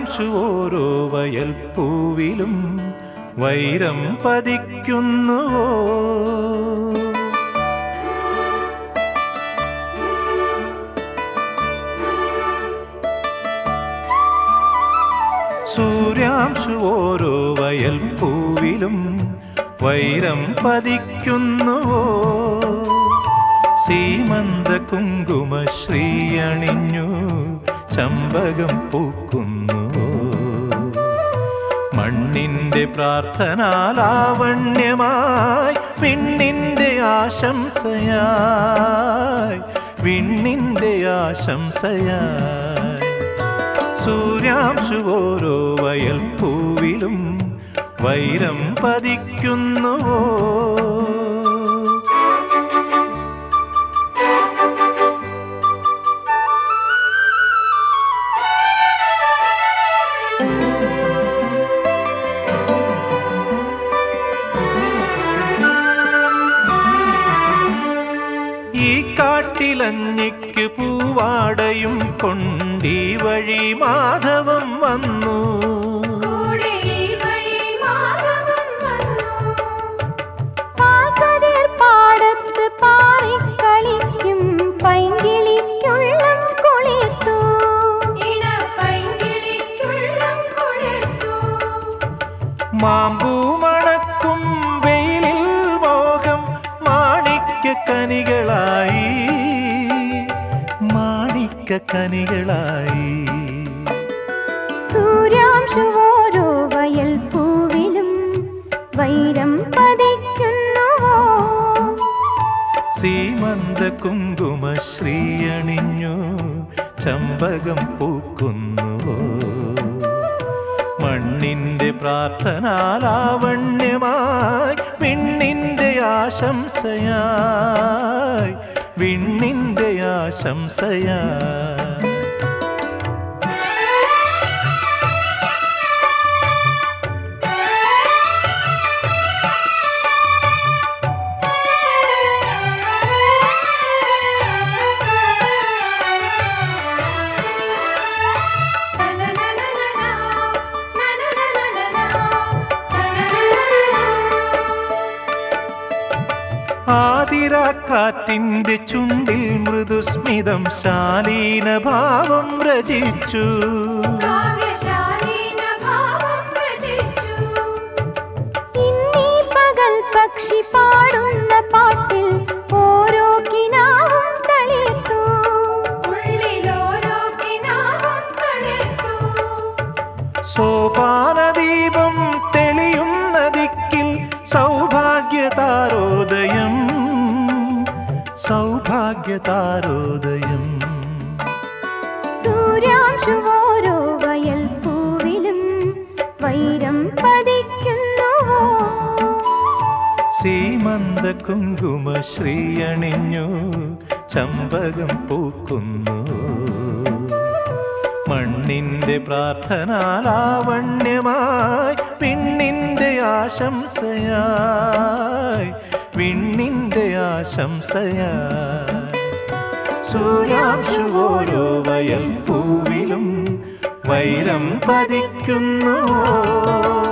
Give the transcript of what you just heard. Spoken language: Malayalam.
സൂര്യാംശു ഓരോ വയൽ പൂവിലും വൈരം പതിക്കുന്നുവോ സൂര്യാംശു ഓരോ വയൽ പൂവിലും വൈരം പതിക്കുന്നുവോ സീമന്ത കുങ്കുമ ശ്രീയണിഞ്ഞു ചമ്പകം പൂക്കുന്നുവോ മണ്ണിന്റെ പ്രാർത്ഥനാലാവണ്യമായി വിണ്ണിന്റെ ആശംസയായി വിണ്ണിന്റെ ആശംസയായി സൂര്യാംശു ഓരോ വയൽ പൂവിലും വൈരം പതിക്കുന്നുവോ ഈ കാട്ടിലഞ്ഞിക്ക് പൂവാടയും കൊണ്ടീ വഴി മാധവം വന്നു കൂടെ ഈ വഴി മാധവൻ വന്നു പാൽക്കതിർ പാടത്ത് പാറിക്കളിക്കും പൈങ്കിളിക്കുള്ളം കുളിർത്തു ഇണപ്പൈങ്കിളിക്കുള്ളം കൊളുത്തു മാമ്പൂ മണക്കും വെയിലിൽ മോഹം മാണിക്ക കനികളായി മാണിക്ക കനികളായി സൂര്യാംശു ഓരോ വയൽ പൂവിലും വൈരം പതിക്കുന്നുവോ സീമന്ത കുങ്കുമ ശ്രീയണിഞ്ഞു ചമ്പകം പൂക്കുന്നുവോ മണ്ണിന്റെ പ്രാർത്ഥനാലാവണ്യമായി വിണ്ണിന്റെ ആശംസയായി വിണ്ണിന്റെ ആശംസയായി നനനനനനാ, നനനനനനാ, നനനനനനാ. ആതിരാക്കാറ്റിന്റെ ചുണ്ടിൽ മൃദുസ്മിതം ശാലീന ഭാവം രചിച്ചു കാവ്യശാലീന ഭാവം രചിച്ചു ഇന്നീ പകൽ പക്ഷി പാടുന്ന പാട്ടിൽ ഓരോ കിനാവും തളിർത്തു ഉള്ളിലോരോ കിനാവും തളിർത്തു സോപാനദീപം തെളിയുന്ന ദിക്കിൽ സൗഭാഗ്യതാരോദയം സൗഭാഗ്യതാരോദയം സൂര്യാംശു ഓരോ വയൽ പൂവിലും വൈരം പതിക്കുന്നുവോ സീമന്ത കുങ്കുമ ശ്രീയണിഞ്ഞു ചമ്പകം പൂക്കുന്നു മണ്ണിന്റെ പ്രാർത്ഥനാലാവണ്യമായി വിണ്ണിന്റെ ആശംസയായി വിണ്ണിന്റെ ആശംസയായി സൂര്യാംശു ഓരോ വയൽ പൂവിലും വൈരം പതിക്കുന്നുവോ